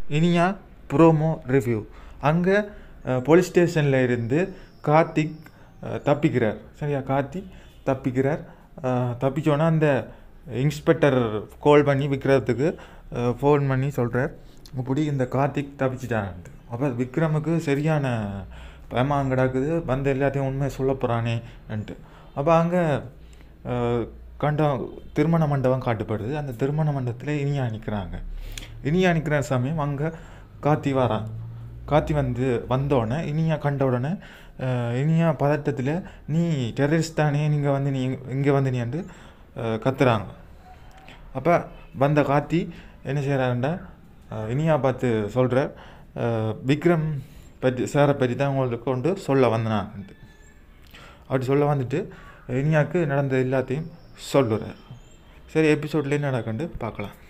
Iniya promo review அங்கே police ஸ்டேஷனில் இருந்து கார்த்திக் அஹ், தப்பிக்கிறார் சரியா கார்த்திக் தப்பிக்கிறார் அஹ், தப்பிச்சோன்னா அந்த இன்ஸ்பெக்டர் கால் பண்ணி விக்ரத்துக்கு ஃபோன் பண்ணி சொல்கிறார் இப்படி இந்த கார்த்திக் தப்பிச்சிட்டான்ட்டு அப்போ விக்ரமுக்கு சரியான பயமாக கிடக்குது வந்து எல்லாத்தையும் உண்மையை சொல்ல போகிறானேன்ட்டு அப்போ அங்கே கண்ட திருமண மண்டபம் காட்டுப்படுது அந்த திருமண மண்டபத்தில் இனியா நிற்கிறாங்க இனியா நிற்கிற சமயம் அங்கே கார்த்தி வரான் கார்த்தி வந்து வந்தோடனே இனியா கண்ட உடனே அஹ், இனியா பதட்டத்தில் நீ டெரரிஸ்ட் தானே நீங்கள் வந்து நீ இங்கே வந்து நீ வந்து அஹ், கத்துறாங்க அப்போ வந்த கார்த்தி என்ன செய்கிறாருண்டா இனியா பார்த்து சொல்கிற விக்ரம் பற்றி சாரை பற்றி தான் உங்களுக்கு கொண்டு சொல்ல வந்தனான்ட்டு அப்படி சொல்ல வந்துட்டு இனியாவுக்கு நடந்த எல்லாத்தையும் சொல்லுறார் சரி எபிசோட்ல என்ன நடக்குன்னு பார்க்கலாம்